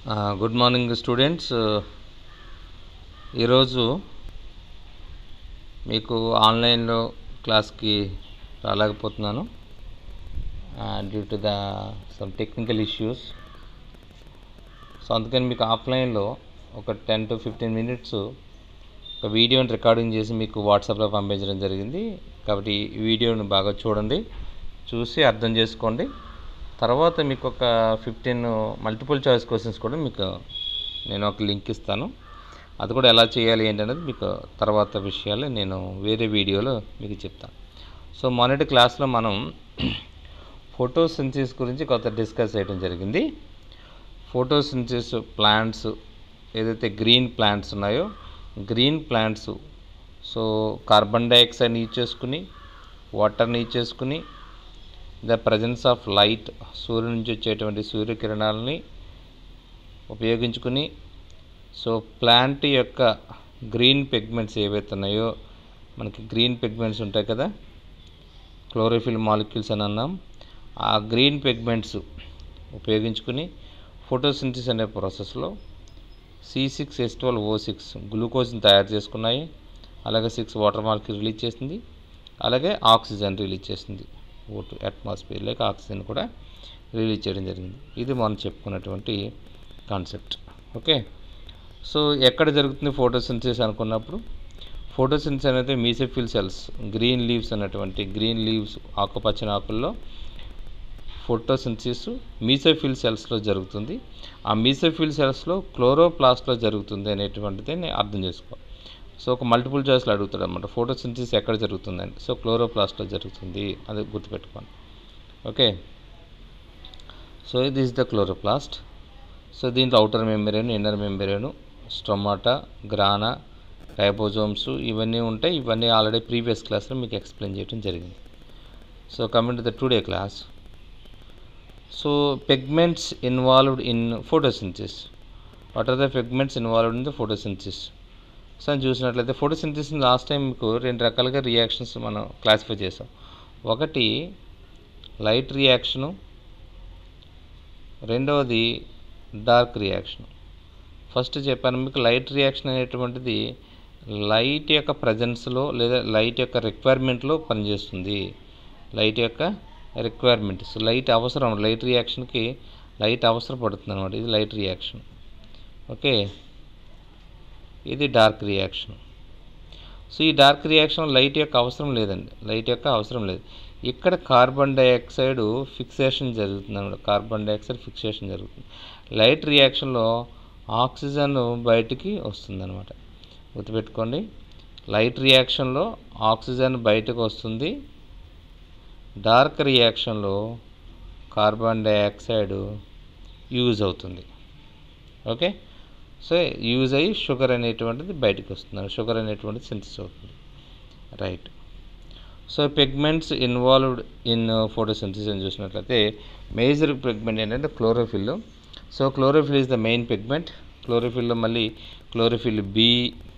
good morning students ఈరోజు మీకు ఆన్లైన్లో క్లాస్కి రాలేకపోతున్నాను due to the some technical issues so అందుకని మీకు ఆఫ్లైన్లో ఒక టెన్ టు ఫిఫ్టీన్ మినిట్స్ ఒక వీడియోని రికార్డింగ్ చేసి మీకు వాట్సాప్లో పంపించడం జరిగింది కాబట్టి ఈ వీడియోని బాగా చూడండి చూసి అర్థం చేసుకోండి తర్వాత మీకు ఒక ఫిఫ్టీన్ మల్టిపుల్ చాయిస్ క్వశ్చన్స్ కూడా మీకు నేను ఒక లింక్ ఇస్తాను అది కూడా ఎలా చేయాలి ఏంటనేది మీకు తర్వాత విషయాలు నేను వేరే వీడియోలో మీకు చెప్తాను సో మొన్నటి క్లాస్లో మనం ఫోటోసింథసిస్ గురించి కొంత డిస్కస్ చేయడం జరిగింది ఫోటోసింథసిస్ ప్లాంట్స్ ఏదైతే గ్రీన్ ప్లాంట్స్ ఉన్నాయో గ్రీన్ ప్లాంట్స్ సో కార్బన్ డైఆక్సైడ్ని యూజ్ చేసుకుని వాటర్ని యూజ్ చేసుకుని ద ప్రజెన్స్ ఆఫ్ లైట్ సూర్యుడి నుంచి వచ్చేటువంటి సూర్యకిరణాలని ఉపయోగించుకుని సో ప్లాంట్ యొక్క గ్రీన్ పిగ్మెంట్స్ ఏవైతే ఉన్నాయో మనకి గ్రీన్ పిగ్మెంట్స్ ఉంటాయి కదా క్లోరోఫిల్ మాలిక్యూల్స్ అని అన్నాం ఆ గ్రీన్ పిగ్మెంట్స్ ఉపయోగించుకుని ఫోటోసింథసిస్ అనే ప్రాసెస్లో C six S twelve O six గ్లూకోజ్ని తయారు చేసుకున్నాయి అలాగే సిక్స్ వాటర్ మాలిక్యూల్ రిలీజ్ చేసింది అలాగే ఆక్సిజన్ రిలీజ్ చేసింది ఓటు అట్మాస్ఫియర్లోకి ఆక్సిజన్ కూడా రిలీజ్ చేయడం జరిగింది ఇది మనం చెప్పుకున్నటువంటి కాన్సెప్ట్ ఓకే సో ఎక్కడ జరుగుతుంది ఫోటోసింథసిస్ అనుకున్నప్పుడు ఫోటోసింథసిస్ అనేది మీసెఫిల్ సెల్స్ గ్రీన్ లీవ్స్ అన్నటువంటి గ్రీన్ లీవ్స్ ఆకుపచ్చని ఆకుల్లో ఫోటోసింథసిస్ మీసోఫిల్ సెల్స్లో జరుగుతుంది ఆ మీసోఫిల్ సెల్స్లో క్లోరోప్లాస్ట్లో జరుగుతుంది అనేటువంటిది అర్థం చేసుకో సో ఒక మల్టిపుల్ చాయిస్లో అడుగుతాడు అనమాట ఫోటోసింథసిస్ ఎక్కడ జరుగుతుందని సో క్లోరోప్లాస్ట్లో జరుగుతుంది అది గుర్తుపెట్టుకోండి ఓకే సో ఇది ఇస్ ద క్లోరోప్లాస్ట్ సో దీంట్లో outer membrane inner membrane stomata grana ribosomes ఇవన్నీ ఉంటాయి ఇవన్నీ ఆల్రెడీ ప్రీవియస్ క్లాస్లో మీకు ఎక్స్ప్లెయిన్ చేయడం జరిగింది so coming to the today class so pigments involved in photosynthesis what are the pigments involved in the photosynthesis so అని చూసినట్లయితే ఫోటోసింథసిస్ లాస్ట్ టైం మీకు రెండు రకాలుగా రియాక్షన్స్ మనం క్లాసిఫై చేసాం ఒకటి లైట్ రియాక్షను రెండవది డార్క్ రియాక్షన్ ఫస్ట్ చెప్పాను మీకు లైట్ రియాక్షన్ అనేటువంటిది లైట్ యొక్క ప్రజెన్స్లో లేదా లైట్ యొక్క రిక్వైర్మెంట్లో పనిచేస్తుంది లైట్ యొక్క రిక్వైర్మెంట్ సో లైట్ అవసరం లైట్ రియాక్షన్కి లైట్ అవసరం పడుతుంది అనమాట ఇది లైట్ రియాక్షన్ ఓకే ఇది డార్క్ రియాక్షన్ సో ఈ డార్క్ రియాక్షన్ లైట్ యొక్క అవసరం లేదండి లైట్ యొక్క అవసరం లేదు ఇక్కడ కార్బన్ డైఆక్సైడ్ ఫిక్సేషన్ జరుగుతుంది అనమాట కార్బన్ డైఆక్సైడ్ ఫిక్సేషన్ జరుగుతుంది లైట్ రియాక్షన్లో ఆక్సిజన్ బయటికి వస్తుంది అనమాట గుర్తుపెట్టుకోండి లైట్ రియాక్షన్లో ఆక్సిజన్ బయటకు వస్తుంది డార్క్ రియాక్షన్లో కార్బన్ డైఆక్సైడ్ యూజ్ అవుతుంది ఓకే సో యూజ్ అయ్యి షుగర్ అనేటువంటిది బయటకు వస్తుంది షుగర్ అనేటువంటిది సింథసిస్ అవుతుంది right so pigments involved in photosynthesis అని చూసినట్లయితే మేజర్ పిగ్మెంట్ ఏంటంటే chlorophyll so chlorophyll is the main pigment క్లోరోఫిల్లో మళ్ళీ chlorophyll B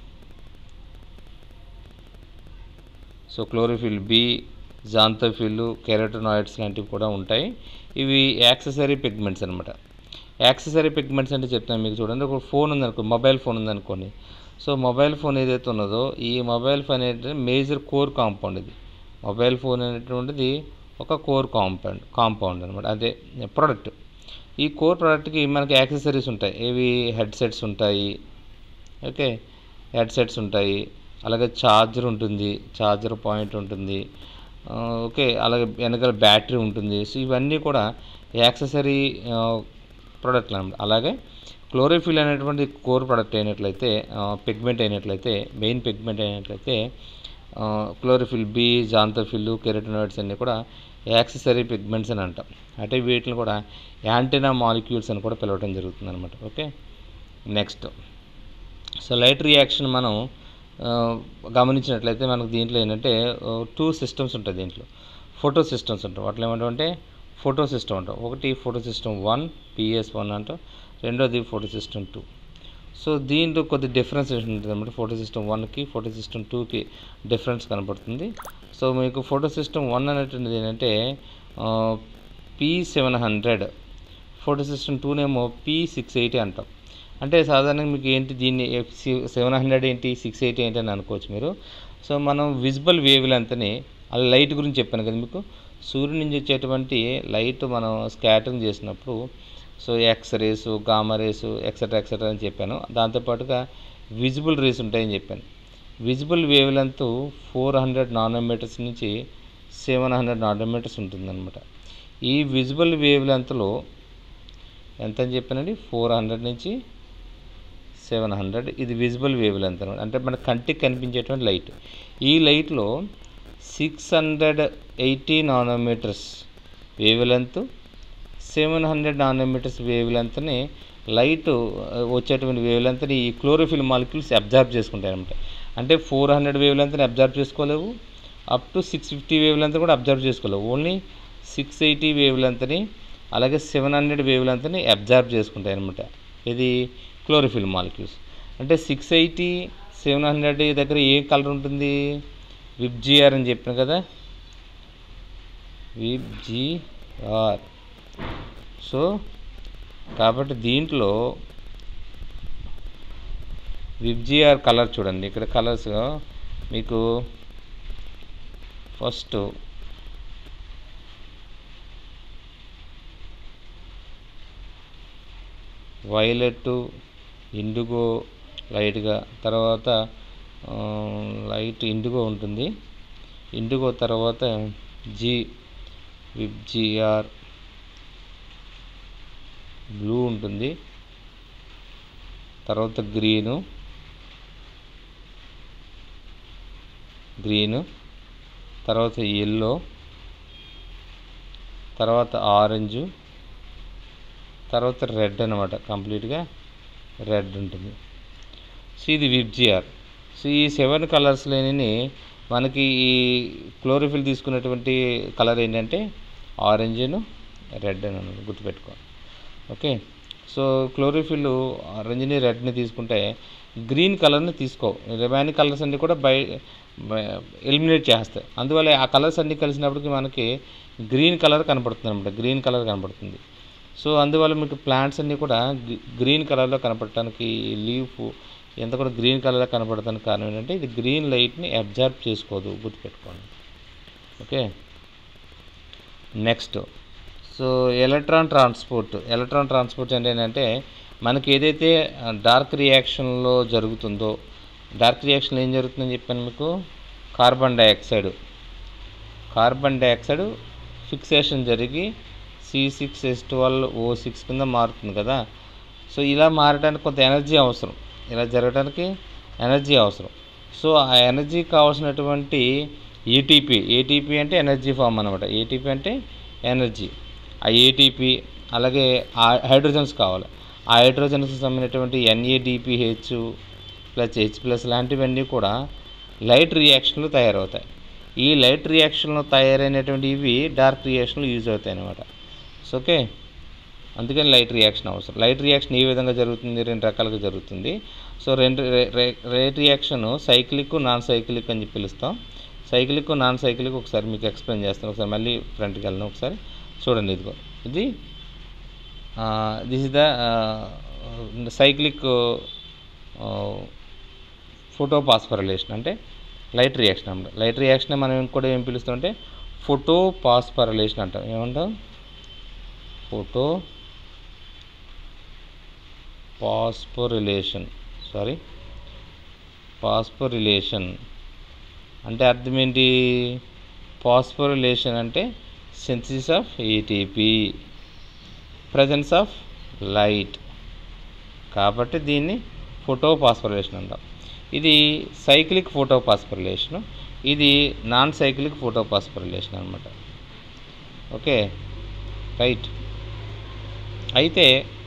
so chlorophyll B xanthophyll carotenoids లాంటివి కూడా ఉంటాయి ఇవి యాక్సెసరీ పిగ్మెంట్స్ అనమాట యాక్సెసరీ పిగ్మెంట్స్ అంటే చెప్తాను మీకు చూడండి ఒక ఫోన్ ఉందనుకో మొబైల్ ఫోన్ ఉందనుకోండి సో మొబైల్ ఫోన్ ఏదైతే ఉన్నదో ఈ మొబైల్ ఫోన్ ఏంటంటే మేజర్ కోర్ కాంపౌండ్ ఇది మొబైల్ ఫోన్ అనేటువంటిది ఒక కోర్ కాంపౌండ్ కాంపౌండ్ అనమాట అదే ప్రోడక్ట్ ఈ కోర్ ప్రోడక్ట్కి మనకి యాక్సెసరీస్ ఉంటాయి ఏవి హెడ్సెట్స్ ఉంటాయి ఓకే హెడ్సెట్స్ ఉంటాయి అలాగే ఛార్జర్ ఉంటుంది ఛార్జర్ పాయింట్ ఉంటుంది ఓకే అలాగే వెనకాల బ్యాటరీ ఉంటుంది సో ఇవన్నీ కూడా యాక్సెసరీ ప్రోడక్ట్లు అనమాట అలాగే క్లోరోఫిల్ అనేటువంటి కోర్ ప్రోడక్ట్ అయినట్లయితే పిగ్మెంట్ అయినట్లయితే మెయిన్ పిగ్మెంట్ అయినట్లయితే క్లోరోఫిల్ బి జాంతోఫిల్ కెరటనాయిడ్స్ అన్నీ కూడా యాక్సెసరీ పిగ్మెంట్స్ అని అంటాం అంటే వీటిని కూడా యాంటీనా మాలిక్యూల్స్ అని కూడా పిలవడం జరుగుతుంది అనమాట okay next so light reaction మనం గమనించినట్లయితే మనకు దీంట్లో ఏంటంటే టూ సిస్టమ్స్ ఉంటాయి దీంట్లో ఫోటో సిస్టమ్స్ ఉంటాయి వాటిలో ఏమంటామంటే ఫోటో సిస్టమ్ అంటాం ఒకటి photo system one PS one అంటాం రెండోది ఫోటో సిస్టమ్ టూ సో దీంట్లో కొద్ది డిఫరెన్స్ ఉంటుంది అనమాట ఫోటో సిస్టమ్ వన్కి ఫోటో సిస్టమ్ టూకి డిఫరెన్స్ కనపడుతుంది సో మీకు ఫోటో సిస్టమ్ వన్ అనేటువంటిది ఏంటంటే P seven hundred photo photosystem టూనేమో పీ సిక్స్ ఎయిటీ అంటాం అంటే సాధారణంగా మీకు ఏంటి దీన్ని సెవెన్ హండ్రెడ్ ఏంటి సిక్స్ ఎయిటీ ఏంటి అని అనుకోవచ్చు మీరు సో మనం విజిబుల్ వేవ్ లెంత్ని అలా లైట్ గురించి చెప్పాను కదా మీకు సూర్యుడి నుంచి వచ్చేటువంటి లైట్ మనం స్కాటరింగ్ చేసినప్పుడు so X rays gamma rays etcetera etcetera అని చెప్పాను దాంతోపాటుగా విజిబుల్ రేస్ ఉంటాయని చెప్పాను visible wavelength four hundred nanometres నుంచి సెవెన్ హండ్రెడ్ నానోమీటర్స్ ఉంటుందన్నమాట ఈ విజిబుల్ వేవ్ లెంత్లో ఎంత అని చెప్పానండి ఫోర్ హండ్రెడ్ నుంచి సెవెన్ హండ్రెడ్ ఇది విజిబుల్ వేవ్ లెంత్ అనమాట అంటే మన కంటికి కనిపించేటువంటి లైట్ ఈ లైట్లో six hundred eighty nanometres wavelength seven hundred nanometres wave లెంత్ని లైట్ వచ్చేటువంటి వేవ్ లెంత్ని ఈ క్లోరోఫిల్ మాలిక్యూల్స్ అబ్జర్వ్ చేసుకుంటాయి అనమాట అంటే ఫోర్ హండ్రెడ్ వేవ్ లెంత్ని అబ్జర్వ్ చేసుకోలేవు up to six fifty wavelength కూడా అబ్జర్వ్ చేసుకోలేవు ఓన్లీ సిక్స్ ఎయిటీ వేవ్ లెంత్ని అలాగే సెవెన్ హండ్రెడ్ వేవ్ లెంత్ని అబ్జర్వ్ చేసుకుంటాయి అనమాట ఇది క్లోరోఫిల్ మాలిక్యూల్స్ అంటే సిక్స్ ఎయిటీ సెవెన్ హండ్రెడ్ దగ్గర ఏ కలర్ ఉంటుంది విబ్జిఆర్ అని చెప్పాను కదా విబ్జిఆర్ సో కాబట్టి దీంట్లో విబ్జిఆర్ కలర్ చూడండి ఇక్కడ కలర్స్ మీకు ఫస్ట్ వైలెట్ ఇండిగో లైట్గా తర్వాత లైట్ ఇండిగో ఉంటుంది ఇండిగో తర్వాత జీ విబ్జిఆర్ బ్లూ ఉంటుంది తర్వాత గ్రీను గ్రీను తర్వాత ఎల్లో తర్వాత ఆరెంజు తర్వాత రెడ్ అనమాట కంప్లీట్గా రెడ్ ఉంటుంది సో ఇది విబ్జిఆర్ సో ఈ సెవెన్ కలర్స్ లేని మనకి ఈ క్లోరోఫిల్ తీసుకున్నటువంటి కలర్ ఏంటంటే ఆరెంజ్ను రెడ్ అని అన్నమాట గుర్తుపెట్టుకోండి ఓకే సో క్లోరోఫిల్ ఆరెంజ్ని రెడ్ని తీసుకుంటే గ్రీన్ కలర్ని తీసుకో రిమైనింగ్ కలర్స్ అన్నీ కూడా బై ఎలిమినేట్ చేస్తాయి అందువల్ల ఆ కలర్స్ అన్నీ కలిసినప్పటికి మనకి గ్రీన్ కలర్ కనపడుతుంది అనమాట గ్రీన్ కలర్ కనపడుతుంది సో అందువల్ల మీకు ప్లాంట్స్ అన్నీ కూడా గ్రీన్ కలర్లో కనపడటానికి లీఫ్ ఎంత కూడా గ్రీన్ కలర్లో కనపడటానికి కారణం ఏంటంటే ఇది గ్రీన్ లైట్ని అబ్జర్వ్ చేసుకోదు గుర్తుపెట్టుకోండి okay next so electron transport electron transport అంటే ఏంటంటే మనకి ఏదైతే డార్క్ రియాక్షన్లో జరుగుతుందో డార్క్ రియాక్షన్ ఏం జరుగుతుందని చెప్పాను మీకు carbon dioxide carbon dioxide fixation జరిగి C six S twelve O six కింద మారుతుంది కదా సో ఇలా మారడానికి కొంత ఎనర్జీ అవసరం ఇలా జరగడానికి ఎనర్జీ అవసరం సో ఆ ఎనర్జీ కావాల్సినటువంటి ఏటీపీ ఏటీపీ అంటే ఎనర్జీ ఫామ్ అనమాట ఏటీపీ అంటే ఎనర్జీ ఆ ఏటీపీ అలాగే ఆ హైడ్రోజన్స్ కావాలి ఆ హైడ్రోజన్స్కి సంబంధించినటువంటి ఎన్ఏడిపిహెచ్ ప్లస్ హెచ్ ప్లస్ లాంటివన్నీ కూడా లైట్ రియాక్షన్లు తయారవుతాయి ఈ లైట్ రియాక్షన్లో తయారైనటువంటి ఇవి డార్క్ రియాక్షన్లు యూజ్ అవుతాయి అనమాట సో ఓకే అందుకని లైట్ రియాక్షన్ అవసరం లైట్ రియాక్షన్ ఏ విధంగా జరుగుతుంది రెండు రకాలుగా జరుగుతుంది సో రెండు rate reaction cyclic non cyclic అని చెప్పి పిలుస్తాం సైక్లిక్ నాన్ సైక్లిక్ ఒకసారి మీకు ఎక్స్ప్లెయిన్ చేస్తాను ఒకసారి మళ్ళీ ఫ్రంట్కి వెళ్ళను ఒకసారి చూడండి ఇదిగో ఇది this is the cyclic photo phosphorylation అంటే లైట్ రియాక్షన్ అన్నమాట లైట్ రియాక్షన్ మనం ఇంకోటి ఏం పిలుస్తామంటే ఫోటో పాస్పరలేషన్ అంటాం ఏమంటాం ఫోటో పాస్పొరిలేషన్ సారీ పాస్పొరిలేషన్ అంటే అర్థం ఏంటి పాస్పొరిలేషన్ అంటే synthesis of ATP presence of light కాబట్టి దీన్ని ఫోటో పాస్పొరిలేషన్ అంటాం ఇది సైక్లిక్ ఫోటో పాస్పొరిలేషన్ ఇది నాన్ సైక్లిక్ ఫోటో పాస్పొరిలేషన్ అనమాట ఓకే రైట్ అయితే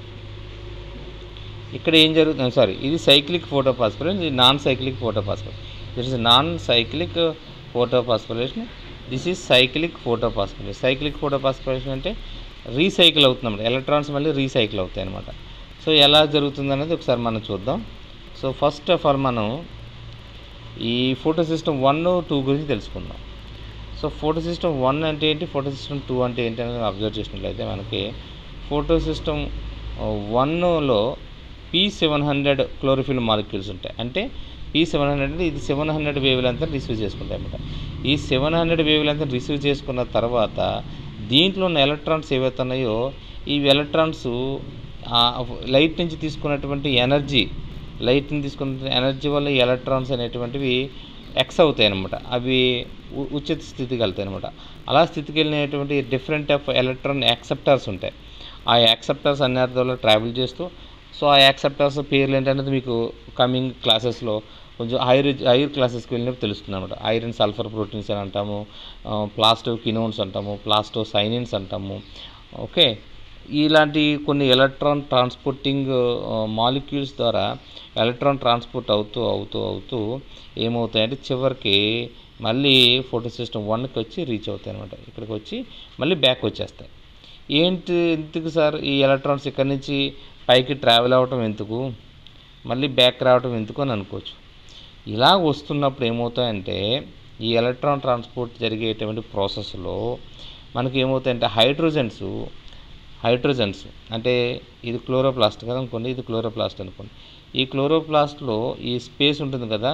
ఇక్కడ ఏం జరుగుతుంది సారీ ఇది సైక్లిక్ ఫోటో పాస్పరేషన్ ఇది non cyclic photo phosphorylation this is non cyclic photo phosphorylation this is cyclic photo phosphorylation cyclic photo phosphorylation అంటే రీసైకిల్ అవుతుందన్నమాట ఎలక్ట్రాన్స్ మళ్ళీ రీసైకిల్ అవుతాయి అనమాట సో ఎలా జరుగుతుంది అనేది ఒకసారి మనం చూద్దాం సో ఫస్ట్ ఆఫ్ ఆల్ మనం ఈ ఫోటో సిస్టమ్ వన్ టూ గురించి తెలుసుకుందాం సో ఫోటో సిస్టమ్ వన్ అంటే ఏంటి ఫోటో సిస్టమ్ టూ అంటే ఏంటి అనేది అబ్జర్వ్ చేసినట్లయితే మనకి ఫోటో సిస్టమ్ వన్లో P seven hundred chlorophyll molecules ఉంటాయి అంటే పీ సెవెన్ హండ్రెడ్ అంటే ఇది seven hundred wavelength receive చేసుకుంటాయి అన్నమాట ఈ seven hundred wavelength receive చేసుకున్న తర్వాత దీంట్లో ఉన్న ఎలక్ట్రాన్స్ ఏవైతే ఉన్నాయో ఈ ఎలక్ట్రాన్స్ లైట్ నుంచి తీసుకున్నటువంటి ఎనర్జీ లైట్ నుంచి తీసుకున్న ఎనర్జీ వల్ల ఈ ఎలక్ట్రాన్స్ అనేటువంటివి ఎక్స్ అవుతాయి అనమాట అవి ఉ- ఉచిత స్థితికి వెళ్తాయి అనమాట అలా స్థితికి వెళ్ళినటువంటి డిఫరెంట్ ఆఫ్ ఎలక్ట్రాన్ యాక్సెప్టర్స్ ఉంటాయి ఆ యాక్సెప్టర్స్ అన్ని అర్థంలో ట్రావెల్ చేస్తూ సో ఆ యాక్సెప్టర్స్ పేర్లు ఏంటనేది మీకు కమింగ్ క్లాసెస్లో కొంచెం హైర్ హైర్ క్లాసెస్కి వెళ్ళినప్పుడు తెలుస్తుంది అనమాట ఐరన్ సల్ఫర్ ప్రోటీన్స్ అని అంటాము ప్లాస్టో కినోన్స్ అంటాము ప్లాస్టో సైనిన్స్ అంటాము ఓకే ఇలాంటి కొన్ని ఎలక్ట్రాన్ ట్రాన్స్పోర్టింగ్ మాలిక్యూల్స్ ద్వారా ఎలక్ట్రాన్ ట్రాన్స్పోర్ట్ అవుతూ అవుతూ అవుతూ ఏమవుతాయంటే చివరికి మళ్ళీ ఫోటో సిస్టమ్ వన్కి వచ్చి రీచ్ అవుతాయి అనమాట ఇక్కడికి వచ్చి మళ్ళీ బ్యాక్ వచ్చేస్తాయి ఏంటి ఎందుకు సార్ ఈ ఎలక్ట్రాన్స్ ఇక్కడ నుంచి పైకి ట్రావెల్ అవ్వటం ఎందుకు మళ్ళీ బ్యాక్ రావటం ఎందుకు అని అనుకోవచ్చు ఇలా వస్తున్నప్పుడు ఏమవుతాయంటే ఈ ఎలక్ట్రాన్ ట్రాన్స్పోర్ట్ జరిగేటువంటి ప్రాసెస్లో మనకి ఏమవుతాయంటే హైడ్రోజన్స్ హైడ్రోజన్స్ అంటే ఇది క్లోరోప్లాస్ట్ కదా అనుకోండి ఇది క్లోరోప్లాస్ట్ అనుకోండి ఈ క్లోరోప్లాస్ట్లో ఈ స్పేస్ ఉంటుంది కదా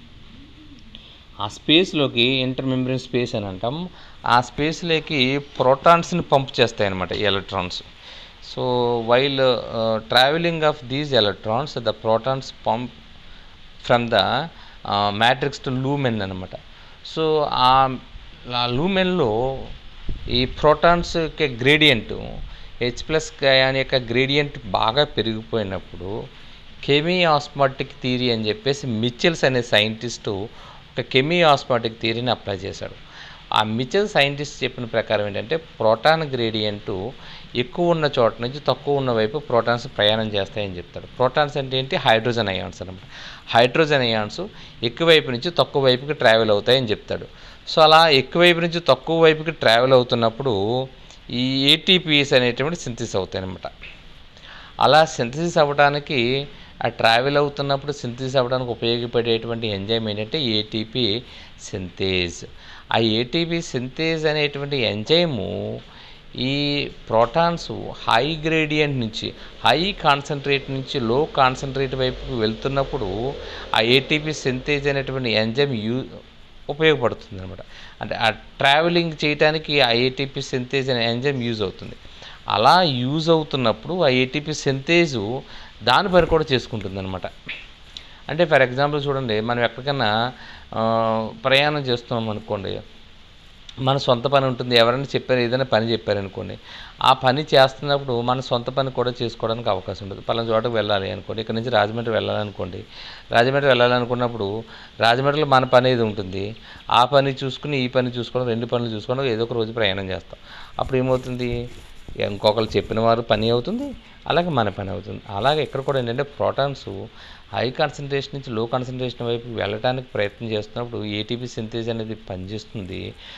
ఆ స్పేస్లోకి ఇంటర్ మెంబ్రెయిన్ స్పేస్ అని అంటాం ఆ స్పేస్లోకి ప్రోటాన్స్ని పంప్ చేస్తాయి అన్నమాట ఈ electrons so while travelling of these electrons the protons pump from the matrix to lumen అనమాట సో ఆ ఆ లూమెన్లో ఈ ప్రోటాన్స్ యొక్క గ్రేడియంట్ హెచ్ ప్లస్ అనే యొక్క గ్రేడియంట్ బాగా పెరిగిపోయినప్పుడు కెమీ ఆస్మాటిక్ థియరీ అని చెప్పేసి మిచెల్స్ అనే సైంటిస్టు ఒక కెమీ ఆస్మాటిక్ థియరీని అప్లై చేశాడు ఆ మిచెల్ సైంటిస్ట్ చెప్పిన ప్రకారం ఏంటంటే ప్రోటాన్ గ్రేడియంట్ ఎక్కువ ఉన్న చోట నుంచి తక్కువ ఉన్న వైపు ప్రోటాన్స్ ప్రయాణం చేస్తాయని చెప్తాడు ప్రోటాన్స్ అంటే ఏంటి హైడ్రోజన్ అయాన్స్ అనమాట హైడ్రోజన్ అయాన్స్ ఎక్కువ వైపు నుంచి తక్కువ వైపుకి ట్రావెల్ అవుతాయని చెప్తాడు సో అలా ఎక్కువ వైపు నుంచి తక్కువ వైపుకి ట్రావెల్ అవుతున్నప్పుడు ఈ ఏటీపీఎస్ అనేటువంటి సింథసిస్ అవుతాయి అనమాట అలా సింథసిస్ అవ్వడానికి ఆ ట్రావెల్ అవుతున్నప్పుడు సింథసిస్ అవ్వడానికి ఉపయోగపడేటువంటి ఎంజైమ్ ఏంటంటే ఏటీపీ సింథేజ్ ఆ ఏటీపీ సింథేజ్ అనేటువంటి ఎంజైము ఈ ప్రోటాన్స్ హై గ్రేడియంట్ నుంచి హై కాన్సన్ట్రేట్ నుంచి లో కాన్సన్ట్రేట్ వైపుకు వెళ్తున్నప్పుడు ఆ ఏటీపీ సింథేజ్ అనేటువంటి ఎంజైమ్ యూ ఉపయోగపడుతుంది అనమాట అంటే ఆ ట్రావెలింగ్ చేయడానికి ఆ ఏటీపీ సింథేజ్ అనే ఎంజైమ్ యూజ్ అవుతుంది అలా యూజ్ అవుతున్నప్పుడు ఆ ఏటీపీ సింథేజు దాని పని కూడా చేసుకుంటుంది అనమాట అంటే ఫర్ ఎగ్జాంపుల్ చూడండి మనం ఎక్కడికన్నా ఆ, ప్రయాణం చేస్తున్నాం అనుకోండి మన సొంత పని ఉంటుంది ఎవరైనా చెప్పారు ఏదైనా పని చెప్పారనుకోండి ఆ పని చేస్తున్నప్పుడు మన సొంత పని కూడా చేసుకోవడానికి అవకాశం ఉంటుంది పలానా చోటకు వెళ్ళాలి అనుకోండి ఇక్కడ నుంచి రాజమండ్రి వెళ్ళాలనుకోండి రాజమండ్రి వెళ్ళాలనుకున్నప్పుడు రాజమండ్రిలో మన పని ఏది ఉంటుంది ఆ పని చూసుకుని ఈ పని చూసుకోవడం రెండు పనులు చూసుకోవడం ఏదో ఒక రోజు ప్రయాణం చేస్తాం అప్పుడు ఏమవుతుంది ఇంకొకరు చెప్పిన వారు పని అవుతుంది అలాగే మన పని అవుతుంది అలాగే ఇక్కడ కూడా ఏంటంటే ప్రోటాన్స్ హై కాన్సన్ట్రేషన్ నుంచి లో కాన్సన్ట్రేషన్ వైపు వెళ్ళడానికి ప్రయత్నం చేస్తున్నప్పుడు ఏటీపీ సింథేజ్ అనేది పనిచేస్తుంది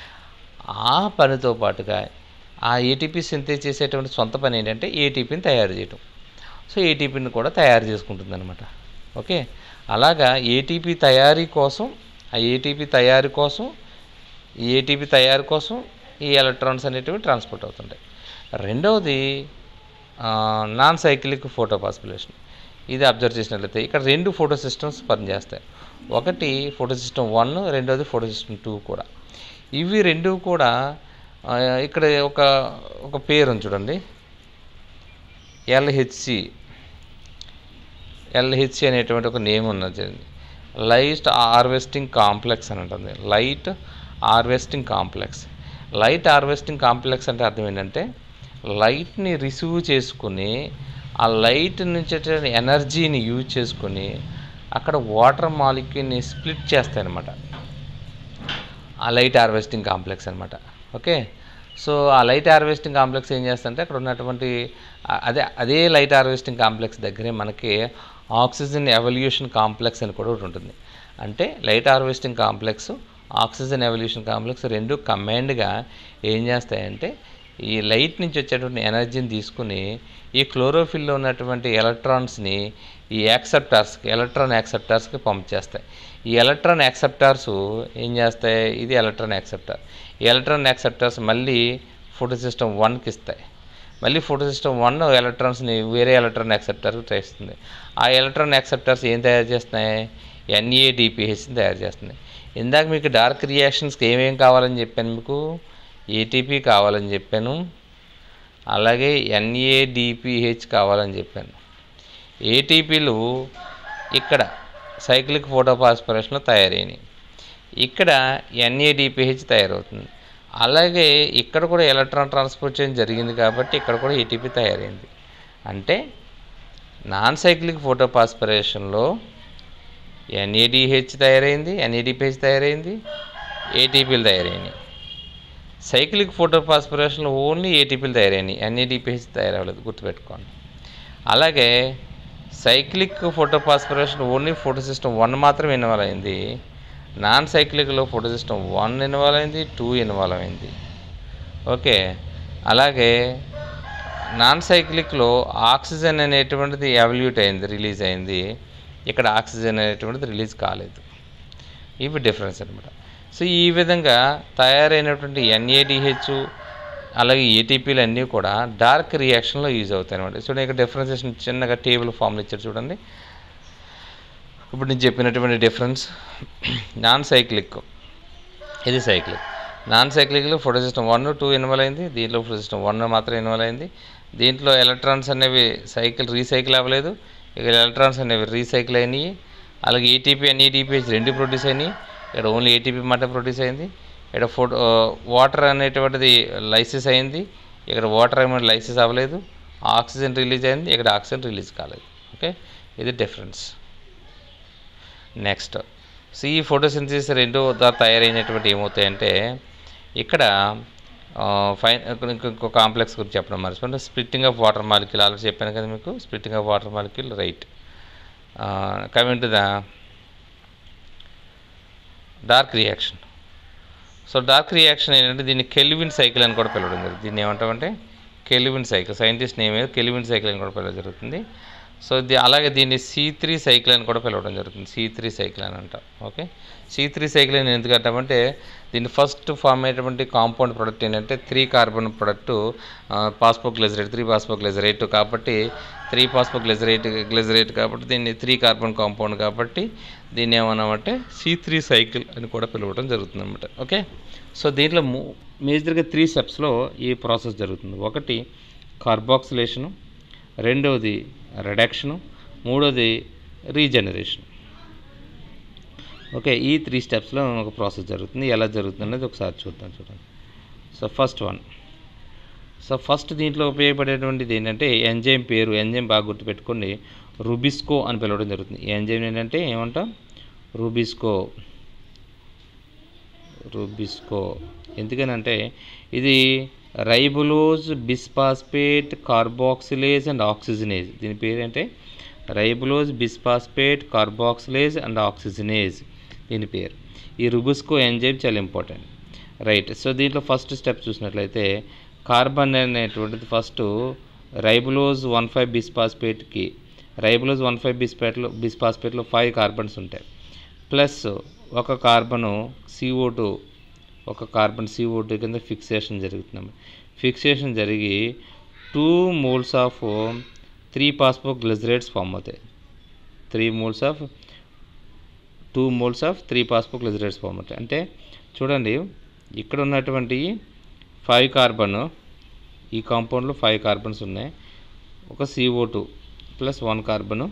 ఆ పనితో పాటుగా ఆ ఏటీపీ సింథేజ్ చేసేటువంటి సొంత పని ఏంటంటే ఏటీపీని తయారు చేయటం సో ఏటీపీని కూడా తయారు చేసుకుంటుంది అనమాట ఓకే అలాగా ఏటీపీ తయారీ కోసం ఆ ఏటీపీ తయారీ కోసం ఈ ఏటీపీ తయారీ కోసం ఈ ఎలక్ట్రాన్స్ అనేటివి ట్రాన్స్పోర్ట్ అవుతుంటాయి రెండవది నాన్ సైక్లిక్ ఫోటో పాసిబులేషన్ ఇది అబ్జర్వ్ చేసినట్లయితే ఇక్కడ రెండు ఫోటో సిస్టమ్స్ పనిచేస్తాయి ఒకటి ఫోటో సిస్టమ్ వన్ రెండవది ఫోటో సిస్టమ్ టూ కూడా ఇవి రెండు కూడా ఆ, ఇక్కడ ఒక ఒక పేరు ఉంది చూడండి ఎల్హెచ్సి ఎల్హెచ్సి అనేటువంటి ఒక నేమ్ ఉన్నది లైట్ హార్వెస్టింగ్ కాంప్లెక్స్ అని ఉంటుంది light harvesting complex light harvesting complex అంటే అర్థం ఏంటంటే లైట్ని రిసీవ్ చేసుకుని ఆ లైట్ నుంచి వచ్చే ఎనర్జీని యూజ్ చేసుకుని అక్కడ వాటర్ మాలిక్యూల్ని స్ప్లిట్ చేస్తాయన్నమాట ఆ లైట్ హార్వెస్టింగ్ కాంప్లెక్స్ అనమాట ఓకే సో ఆ లైట్ హార్వెస్టింగ్ కాంప్లెక్స్ ఏం చేస్తుంటే అక్కడ ఉన్నటువంటి ఆ- అదే అదే లైట్ హార్వెస్టింగ్ కాంప్లెక్స్ దగ్గరే మనకి ఆక్సిజన్ ఎవల్యూషన్ కాంప్లెక్స్ అని కూడా ఒకటి ఉంటుంది అంటే light harvesting complex oxygen evolution complex రెండు కమాండ్గా ఏం చేస్తాయంటే ఈ లైట్ నుంచి వచ్చేటువంటి ఎనర్జీని తీసుకుని ఈ క్లోరోఫిల్లో ఉన్నటువంటి ఎలక్ట్రాన్స్ని ఈ యాక్సెప్టార్స్కి ఎలక్ట్రాన్ యాక్సెప్టార్స్కి పంప్ చేస్తాయి ఈ ఎలక్ట్రాన్ యాక్సెప్టార్స్ ఏం చేస్తాయి ఇది ఎలక్ట్రాన్ యాక్సెప్టార్ ఈ ఎలక్ట్రాన్ యాక్సెప్టార్స్ మళ్ళీ ఫోటో సిస్టమ్ వన్కి ఇస్తాయి మళ్ళీ ఫోటో సిస్టమ్ వన్ ఎలక్ట్రాన్స్ని వేరే ఎలక్ట్రాన్ యాక్సెప్టర్కి చేస్తుంది ఆ ఎలక్ట్రాన్ యాక్సెప్టర్స్ ఏం తయారు చేస్తున్నాయి ఎన్ఏడిపిహెచ్ని తయారు చేస్తున్నాయి ఇందాక మీకు డార్క్ రియాక్షన్స్కి ఏమేం కావాలని చెప్పాను మీకు ఏటీపీ కావాలని చెప్పాను అలాగే ఎన్ఏడిపిహెచ్ కావాలని చెప్పాను ఏటీపీలు ఇక్కడ సైక్లిక్ ఫోటోపాస్పరేషన్లో తయారైనవి ఇక్కడ ఎన్ఏడిపిహెచ్ తయారవుతుంది అలాగే ఇక్కడ కూడా ఎలక్ట్రాన్ ట్రాన్స్పోర్ట్ చేయడం జరిగింది కాబట్టి ఇక్కడ కూడా ఏటీపీ తయారైంది అంటే నాన్ సైక్లిక్ ఫోటోపాస్పరేషన్లో ఎన్ఏడిహెచ్ తయారైంది ఎన్ఏడిపిహెచ్ తయారైంది ఏటీపీలు తయారైనాయి సైక్లిక్ ఫోటోపాస్పరేషన్లో ఓన్లీ ఏటీపీలు తయారైనాయి ఎన్ఏడిపిహెచ్ తయారవ్వలేదు గుర్తుపెట్టుకోండి అలాగే cyclic photophosphorylation only photo system one మాత్రం ఇన్వాల్వ్ అయింది నాన్ సైక్లిక్లో ఫోటో సిస్టమ్ వన్ ఇన్వాల్వ్ అయింది టూ ఇన్వాల్వ్ అయింది ఓకే అలాగే నాన్ సైక్లిక్లో ఆక్సిజన్ అనేటువంటిది ఎవల్యూట్ అయింది రిలీజ్ అయింది ఇక్కడ ఆక్సిజన్ అనేటువంటిది రిలీజ్ కాలేదు ఇవి డిఫరెన్స్ అనమాట సో ఈ విధంగా తయారైనటువంటి ఎన్ఏడిహెచ్ అలాగే ఏటీపీలు అన్నీ కూడా డార్క్ రియాక్షన్లో యూజ్ అవుతాయి అనమాట చూడండి ఇక్కడ డిఫరెన్సేషన్ చిన్నగా టేబుల్ ఫామ్లో ఇచ్చారు చూడండి ఇప్పుడు నేను చెప్పినటువంటి డిఫరెన్స్ నాన్ సైక్లిక్ ఇది సైక్లిక్ నాన్ సైక్లిక్లో photo system one two involve అయింది దీంట్లో ఫోటో సిస్టమ్ వన్ మాత్రం ఇన్వాల్వ్ అయింది దీంట్లో ఎలక్ట్రాన్స్ అనేవి సైకిల్ రీసైకిల్ అవ్వలేదు ఇక్కడ ఎలక్ట్రాన్స్ అనేవి రీసైకిల్ అయినాయి అలాగే ఏటీపీ అండ్ ఈటీపీహెచ్ రెండు ప్రొడ్యూస్ అయినాయి ఇక్కడ ఓన్లీ ఏటీపీ మాట ప్రొడ్యూస్ అయింది ఇక్కడ ఫోటో వాటర్ అనేటువంటిది లైసిస్ అయింది ఇక్కడ వాటర్ ఏమో లైసిస్ అవ్వలేదు ఆక్సిజన్ రిలీజ్ అయింది ఇక్కడ ఆక్సిజన్ రిలీజ్ కాలేదు ఓకే ఇది డిఫరెన్స్ నెక్స్ట్ సో ఈ ఫోటోసింథసిస్ రెండు ద్వారా తయారైనటువంటి ఏమవుతాయంటే ఇక్కడ ఫైన్ ఇంకో కాంప్లెక్స్ గురించి చెప్పడం మర్చిపోయింది splitting of water molecule already చెప్పాను కదా మీకు splitting of water molecule right coming to the dark reaction so dark reaction ఏంటంటే దీన్ని కెల్విన్ సైకిల్ అని కూడా పిలవడం జరుగుతుంది దీన్ని ఏమంటామంటే కెల్విన్ సైకిల్ సైంటిస్ట్ నేమ్ ఏదో కెల్విన్ సైకిల్ అని కూడా పిలవడం జరుగుతుంది సో ఇది అలాగే దీన్ని సి త్రీ సైకిల్ అని కూడా పిలవడం జరుగుతుంది సి త్రీ సైకిల్ అని అంటాం ఓకే సి త్రీ సైకిల్ అని ఎందుకు అంటామంటే దీన్ని ఫస్ట్ ఫామ్ అయ్యేటువంటి కాంపౌండ్ ప్రొడక్ట్ ఏంటంటే three carbon product phosphoglycerate three phosphoglycerate కాబట్టి త్రీ పాస్పో గ్లెజరేట్ గ్లెజరేట్ కాబట్టి దీన్ని త్రీ కార్బన్ కాంపౌండ్ కాబట్టి దీన్ని ఏమన్నామంటే సి త్రీ సైకిల్ అని కూడా పిలవడం జరుగుతుంది అనమాట ఓకే సో దీంట్లో మేజర్గా త్రీ స్టెప్స్లో ఈ ప్రాసెస్ జరుగుతుంది ఒకటి కార్బాక్సిలేషను రెండవది రిడక్షను మూడోది రీజనరేషన్ ఓకే ఈ త్రీ స్టెప్స్లో ఒక ప్రాసెస్ జరుగుతుంది ఎలా జరుగుతుంది అనేది ఒకసారి చూద్దాం చూడండి so first one so first దీంట్లో ఉపయోగపడేటువంటిది ఏంటంటే ఎంజైమ్ పేరు ఎంజైమ్ బాగా గుర్తుపెట్టుకోండి రుబిస్కో అని పిలవడం జరుగుతుంది ఈ ఎంజైమ్ ఏంటంటే ఏమంటాం రుబిస్కో రుబిస్కో ఎందుకనంటే ఇది ribulose bisphosphate carboxylase and oxygenase దీని పేరు అంటే ribulose bisphosphate carboxylase and oxygenase దీని పేరు ఈ రుబుస్కో ఎంజైమ్ చాలా ఇంపార్టెంట్ రైట్ సో దీంట్లో ఫస్ట్ స్టెప్ చూసినట్లయితే కార్బన్ అనేటువంటిది ఫస్ట్ రైబులోజ్ వన్ ఫైవ్ బిస్పాస్పేట్కి రైబులోజ్ వన్ ఫైవ్ బిస్పేట్లో బిస్పాస్పేట్లో ఫైవ్ కార్బన్స్ ఉంటాయి ప్లస్ ఒక కార్బను సిఓ టూ ఒక కార్బన్ సిఓ టూ కింద ఫిక్సేషన్ జరుగుతుంది ఫిక్సేషన్ జరిగి two moles of three phosphoglycerates form అవుతాయి three moles of two moles of three phosphoglycerates form అవుతాయి అంటే చూడండి ఇక్కడ ఉన్నటువంటి ఫైవ్ కార్బన్ ఈ కాంపౌండ్లో ఫైవ్ కార్బన్స్ ఉన్నాయి ఒక CO two plus one carbon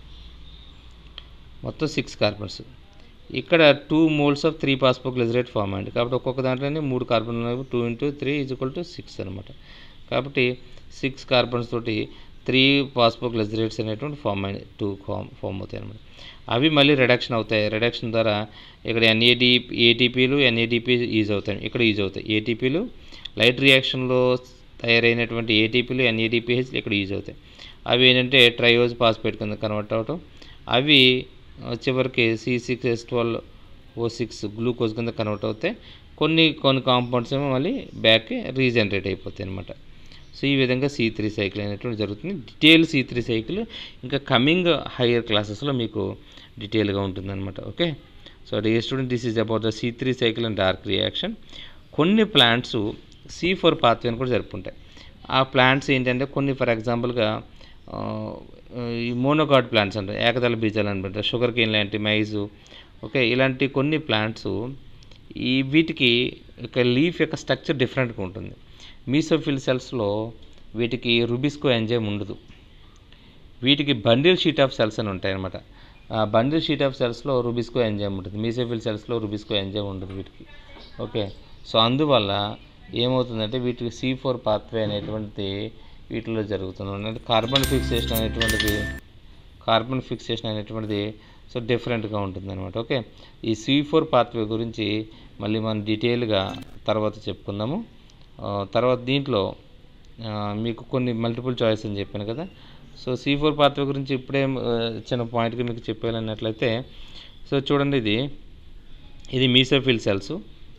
మొత్తం సిక్స్ కార్బన్స్ ఇక్కడ two moles of three phosphoglycerate form అయింది కాబట్టి ఒక్కొక్క దాంట్లోనే మూడు కార్బన్ ఉన్నాయి two into three is equal to six అనమాట కాబట్టి సిక్స్ కార్బన్స్ తోటి త్రీ పాస్పో గ్లిజరేట్స్ అనేటువంటి ఫామ్ అయినాయి టూ ఫామ్ ఫామ్ అవుతాయి అనమాట అవి మళ్ళీ రిడక్షన్ అవుతాయి రిడక్షన్ ద్వారా ఇక్కడ ఎన్ఏడి ఏటీపీలు ఎన్ఏడిపి యూజ్ అవుతాయి ఇక్కడ యూజ్ అవుతాయి ఏటీపీలు లైట్ రియాక్షన్లో తయారైనటువంటి ఏటీపీలు ఎన్ఏడిపిహెచ్ ఇక్కడ యూజ్ అవుతాయి అవి ఏంటంటే ట్రయోజ్ పాస్పేట్ కింద కన్వర్ట్ అవటం అవి చివరికి C six S twelve O six glucose కింద కన్వర్ట్ అవుతాయి కొన్ని కొన్ని కాంపౌండ్స్ ఏమో మళ్ళీ బ్యాక్ రీజనరేట్ అయిపోతాయి అనమాట సో ఈ విధంగా సి త్రీ సైకిల్ అనేటువంటి జరుగుతుంది డీటెయిల్ సి త్రీ సైకిల్ ఇంకా కమింగ్ హయ్యర్ క్లాసెస్లో మీకు డీటెయిల్గా ఉంటుందన్నమాట okay so dear student this is about the C three cycle and dark reaction కొన్ని ప్లాంట్స్ సి ఫోర్ పాత్వేని కూడా జరుపుకుంటాయి ఆ ప్లాంట్స్ ఏంటంటే కొన్ని ఫర్ ఎగ్జాంపుల్గా ఈ మోనోగాడ్ ప్లాంట్స్ అంటారు ఏకదళ బీజాలు అనమాట షుగర్ కేన్ లాంటి మైజు ఓకే ఇలాంటి కొన్ని ప్లాంట్స్ ఈ వీటికి ఒక లీఫ్ యొక్క స్ట్రక్చర్ డిఫరెంట్గా ఉంటుంది మీసోఫిల్ సెల్స్లో వీటికి రుబిస్కో ఎంజైమ్ ఉండదు వీటికి బండిల్ షీట్ ఆఫ్ సెల్స్ అని ఉంటాయి అనమాట ఆ బండిల్ షీట్ ఆఫ్ సెల్స్లో రుబిస్కో ఎంజైమ్ ఉంటుంది మీసోఫిల్ సెల్స్లో రుబిస్కో ఎంజైమ్ ఉండదు వీటికి ఓకే సో అందువల్ల ఏమవుతుందంటే వీటికి సి ఫోర్ పాత్వే అనేటువంటిది వీటిలో జరుగుతుంది అంటే కార్బన్ ఫిక్సేషన్ అనేటువంటిది కార్బన్ ఫిక్సేషన్ అనేటువంటిది సో డిఫరెంట్గా ఉంటుంది అనమాట ఓకే ఈ సి ఫోర్ పాత్వే గురించి మళ్ళీ మనం డీటెయిల్గా తర్వాత చెప్పుకుందాము ఆ, తర్వాత దీంట్లో ఆ, మీకు కొన్ని మల్టిపుల్ చాయిస్ అని చెప్పాను కదా సో సి ఫోర్ పాత్వే గురించి ఇప్పుడే ఆ, చిన్న పాయింట్గా మీకు చెప్పాలన్నట్లయితే సో చూడండి ఇది ఇది మీసోఫిల్ సెల్స్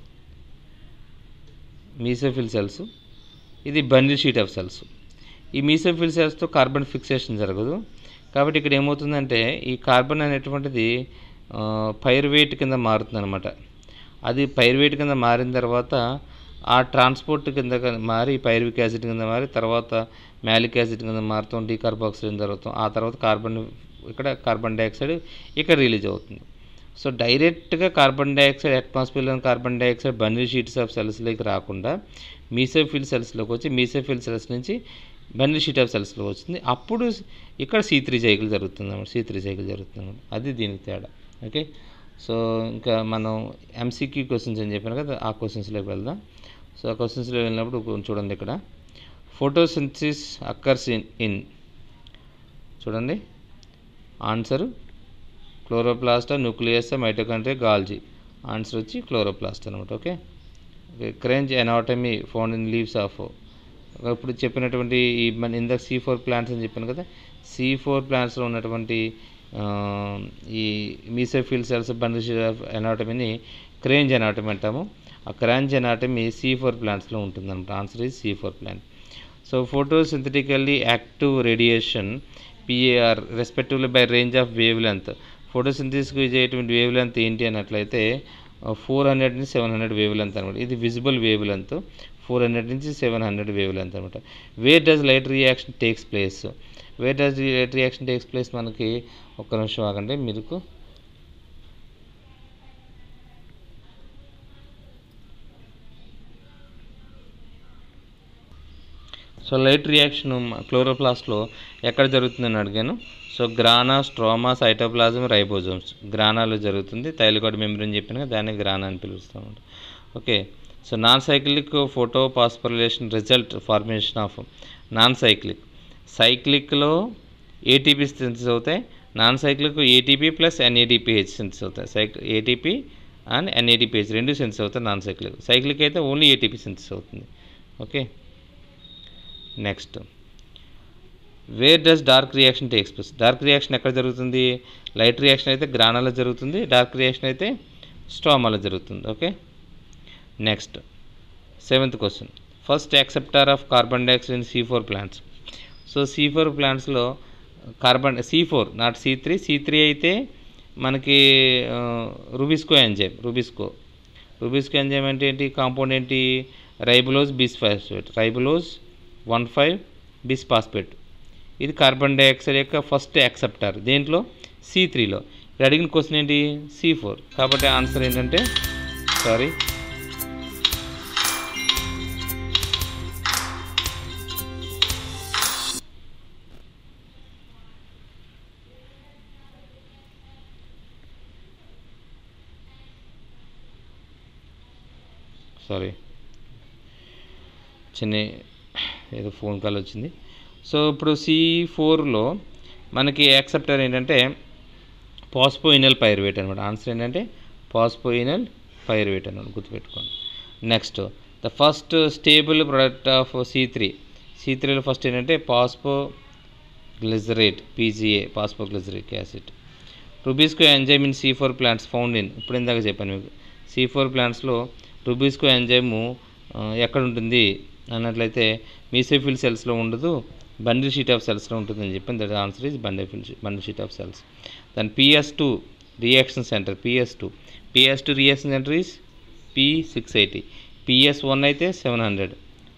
మీసోఫిల్ సెల్స్ ఇది బండిల్ షీట్ ఆఫ్ సెల్స్ ఈ మీసోఫిల్ సెల్స్తో కార్బన్ ఫిక్సేషన్ జరగదు కాబట్టి ఇక్కడ ఏమవుతుందంటే ఈ కార్బన్ అనేటువంటిది పైరువేట్ కింద మారుతుంది అనమాట అది పైరువేట్ కింద మారిన తర్వాత ఆ ట్రాన్స్పోర్ట్ కింద క- మారి పైరువిక్ యాసిడ్ కింద మారి తర్వాత మ్యాలిక్ యాసిడ్ కింద మారుతాం డీకార్బాక్సిలేషన్ జరుగుతాం ఆ తర్వాత కార్బన్ ఇక్కడ కార్బన్ డైఆక్సైడ్ ఇక్కడ రిలీజ్ అవుతుంది సో డైరెక్ట్గా కార్బన్ డైఆక్సైడ్ అట్మాస్ఫియర్లోని carbon dioxide bundle sheaths of సెల్స్లోకి రాకుండా మీసోఫిల్ సెల్స్లోకి వచ్చి మీసోఫిల్ సెల్స్ నుంచి బండిల్ షీట్ ఆఫ్ సెల్స్లో వచ్చింది అప్పుడు ఇక్కడ సి త్రీ సైకిల్ జరుగుతుంది అన్నమాట సి త్రీ సైకిల్ జరుగుతుంది అన్నమాట అది దీనికి తేడా ఓకే సో ఇంకా మనం ఎంసీక్యూ క్వశ్చన్స్ అని చెప్పాను కదా ఆ క్వశ్చన్స్లోకి వెళ్దాం సో ఆ క్వశ్చన్స్లో వెళ్ళినప్పుడు కొంచెం చూడండి ఇక్కడ ఫోటోసింథసిస్ అక్కర్స్ ఇన్ ఇన్ చూడండి answer chloroplast nucleus mitochondria Golgi answer వచ్చి క్లోరోప్లాస్ట్ అనమాట okay Kranz anatomy found in leaves of ఇప్పుడు చెప్పినటువంటి ఈ మన ఇందాక సి ఫోర్ ప్లాంట్స్ అని చెప్పాను కదా సి ఫోర్ ప్లాంట్స్లో ఉన్నటువంటి ఆ, ఈ మీసోఫిల్ సెల్స్ బండిల్ ఆఫ్ ఎనాటమీని క్రేంజ్ ఎనాటమీ అంటాము ఆ క్రాంజ్ ఎనాటమీ సి ఫోర్ ప్లాంట్స్లో ఉంటుంది అనమాట answer is C four plant so photosynthetically active radiation PAR respectively by range of wavelength ఫోటోసింథసిస్కి చేయటువంటి వేవ్ లెంత్ ఏంటి అన్నట్లయితే ఫోర్ హండ్రెడ్ నుంచి సెవెన్ హండ్రెడ్ వేవ్ లెంత్ అనమాట ఇది visible wavelength four hundred నుంచి సెవెన్ హండ్రెడ్ వేవ్ లెంత్ అనమాట where does light reaction takes place where does light reaction takes place మనకి ఒక్క నిమిషం ఆగండి మీకు సో లైట్ రియాక్షన్ క్లోరోప్లాస్ట్లో ఎక్కడ జరుగుతుందని అడిగాను so grana stroma cytoplasm ribosomes గ్రానాలో జరుగుతుంది థైలకాయిడ్ మెంబ్రెన్ చెప్పిన కదా, దాన్ని గ్రానా అని పిలుస్తాం okay so non cyclic photo phosphorylation result formation of non cyclic సైక్లిక్లో ఏటీపీ సింథసిస్ అవుతాయి non cyclic ATP plus NADPH synthesis అవుతాయి సైక్ ఏటీపీ అండ్ ఎన్ఏడిపిహెచ్ రెండు సింథసిస్ అవుతాయి నాన్ సైక్లిక్ సైక్లిక్ అయితే ఓన్లీ ఏటీపీ సింథసిస్ అవుతుంది okay next where does dark reaction takes place dark reaction ఎక్కడ జరుగుతుంది light reaction అయితే గ్రానాలో జరుగుతుంది డార్క్ రియాక్షన్ అయితే స్ట్రామాలో జరుగుతుంది okay next seventh question first acceptor of carbon dioxide in C four plants so C four ప్లాంట్స్లో carbon C four not C three C three అయితే మనకి rubisco enzyme rubisco rubisco enzyme అంటే ఏంటి compound ఏంటి ribulose bis phosphate ribulose one five bis phosphate ఇది carbon dioxide యొక్క first acceptor దేంట్లో C త్రీలో ఇక్కడ అడిగిన క్వశ్చన్ ఏంటి సి ఫోర్ కాబట్టి ఆన్సర్ ఏంటంటే సారీ సారీ చిన్న ఏదో ఫోన్ కాల్ వచ్చింది సో ఇప్పుడు సి ఫోర్లో మనకి యాక్సెప్టర్ ఏంటంటే పాస్పోయినల్ పైరువేట్ అనమాట ఆన్సర్ ఏంటంటే పాస్పోయినల్ పైరువేట్ అనమాట గుర్తుపెట్టుకోండి next the first stable product of C three C త్రీలో ఫస్ట్ ఏంటంటే phosphoglycerate PGA phosphoglyceric acid rubisco enzyme in C four plants found in ఇప్పుడు ఇందాక చెప్పాను మీకు సి ఫోర్ ప్లాంట్స్లో రుబీస్కో ఎంజైము ఎక్కడ ఉంటుంది అన్నట్లయితే మీసోఫిల్ సెల్స్లో ఉండదు బండిల్ షీట్ ఆఫ్ సెల్స్లో ఉంటుందని చెప్పాను that answer is bundle bundle sheath of cells దాని PS two reaction centre PS two PS two reaction centre is P six eighty PS one అయితే seven hundred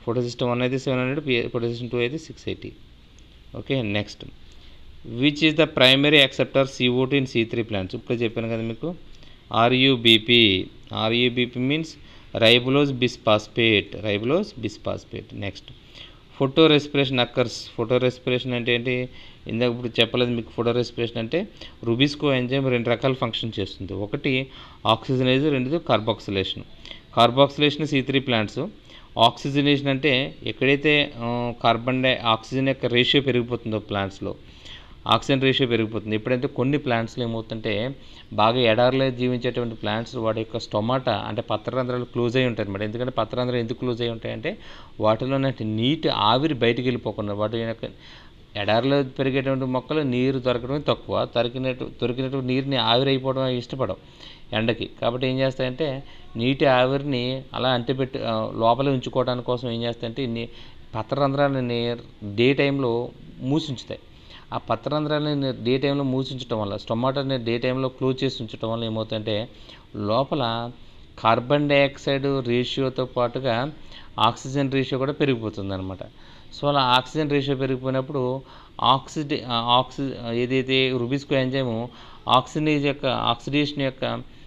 photo system one అయితే seven hundred photo system two అయితే six eighty okay next which is the primary acceptor CO two in C three plants ఇప్పుడు చెప్పాను కదా మీకు RuBP RuBP means ribulose bisphosphate ribulose bisphosphate next photo respiration occurs photo respiration అంటే ఏంటి ఇందాక ఇప్పుడు చెప్పలేదు మీకు ఫోటో రెస్పిరేషన్ అంటే రుబిస్కో ఎంజైమ్ రెండు రకాల ఫంక్షన్ చేస్తుంది ఒకటి ఆక్సిజనైజ్ రెండోది carboxylation carboxylation C three plants oxygenation అంటే ఎక్కడైతే ఆ, కార్బన్ డై ఆక్సిజన్ యొక్క రేషియో పెరిగిపోతుందో ప్లాంట్స్లో ఆక్సిజన్ రేషియో పెరిగిపోతుంది ఎప్పుడైతే కొన్ని ప్లాంట్స్లో ఏమవుతుంటే బాగా ఎడారిలో జీవించేటువంటి ప్లాంట్స్ వాటి యొక్క స్టొమాటా అంటే పత్రరంధ్రాలు క్లోజ్ అయి ఉంటాయి అనమాట ఎందుకంటే పత్రరంధ్రాలు ఎందుకు క్లోజ్ అయి ఉంటాయంటే వాటిలో నీటి ఆవిరి బయటికి వెళ్ళిపోకుండా వాటి యొక్క ఎడారిలో పెరిగేటువంటి మొక్కలు నీరు దొరకడమే తక్కువ దొరికినట్టు దొరికినటువంటి నీరుని ఆవిరి అయిపోవడం ఇష్టపడవు ఎండకి కాబట్టి ఏం చేస్తాయంటే నీటి ఆవిరిని అలా అంటిపెట్టి ఆ, లోపలే ఉంచుకోవడానికి కోసం ఏం చేస్తాయంటే నీ పత్రరంధ్రాలని డే టైంలో మూసించుతాయి ఆ పత్రరంధ్రాలని డే టైంలో మూసించడం వల్ల స్టొమాటోని డే టైంలో క్లోజ్ చేసి ఉంచడం వల్ల ఏమవుతుందంటే లోపల కార్బన్ డైఆక్సైడ్ రేషియోతో పాటుగా ఆక్సిజన్ రేషియో కూడా పెరిగిపోతుంది అనమాట సో అలా ఆక్సిజన్ రేషియో పెరిగిపోయినప్పుడు ఆక్సిడే ఆక్సి ఏదైతే రుబిస్కో ఎంజైము ఆక్సిడేజ్ యొక్క ఆక్సిడేషన్ యొక్క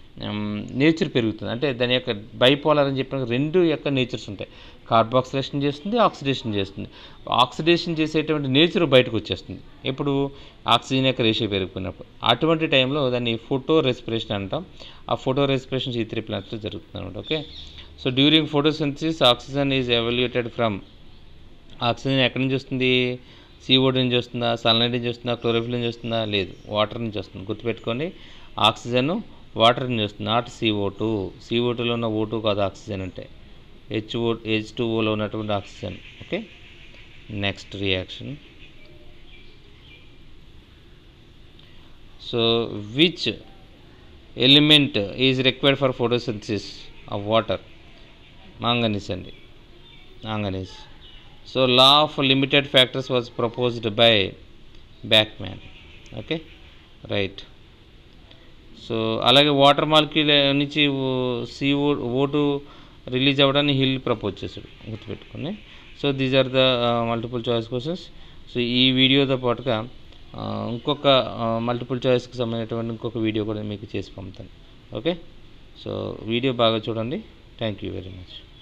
నేచర్ పెరుగుతుంది అంటే దాని యొక్క బైపోలర్ అని చెప్పిన రెండు యొక్క నేచర్స్ ఉంటాయి కార్బాక్సిలేషన్ చేస్తుంది ఆక్సిడేషన్ చేస్తుంది ఆక్సిడేషన్ చేసేటువంటి నేచర్ బయటకు వచ్చేస్తుంది ఇప్పుడు ఆక్సిజన్ యొక్క రేషియో పెరిగిపోయినప్పుడు అటువంటి టైంలో దాన్ని ఫోటో రెస్పిరేషన్ అంటాం ఆ ఫోటో రెస్పిరేషన్ ఈ త్రీ ప్లాంట్స్లో జరుగుతుంది అనమాట okay so during photosynthesis oxygen is evaluated from oxygen ఎక్కడి నుంచి వస్తుంది సీఓడి నుంచి వస్తుందా సన్లైట్ నుంచి వస్తుందా క్లోరోఫిల్ నుంచి వస్తుందా లేదు వాటర్ నుంచి వస్తుంది గుర్తుపెట్టుకోండి ఆక్సిజన్ వాటర్ నుంచి వస్తుంది నాట్ సిఓ టూ సిఓ టూలో ఉన్న ఓ టూ కాదు ఆక్సిజన్ అంటే హెచ్ఓ హెచ్ టూ ఓలో ఉన్నటువంటి oxygen okay next reaction so which element is required for photosynthesis of water manganese అండి manganese so law of limited factors was proposed by Blackman okay right so అలాగే water molecule నుంచి C O O two release అవ్వడాన్ని Hill propose చేశాడు గుర్తుపెట్టుకుని so these are the multiple choice questions so ఈ వీడియోతో పాటుగా ఆ, ఇంకొక మల్టిపుల్ చాయిస్కి సంబంధించినటువంటి ఇంకొక వీడియో కూడా మీకు చేసి పంపుతాను ఓకే సో వీడియో బాగా చూడండి థ్యాంక్ యూ వెరీ మచ్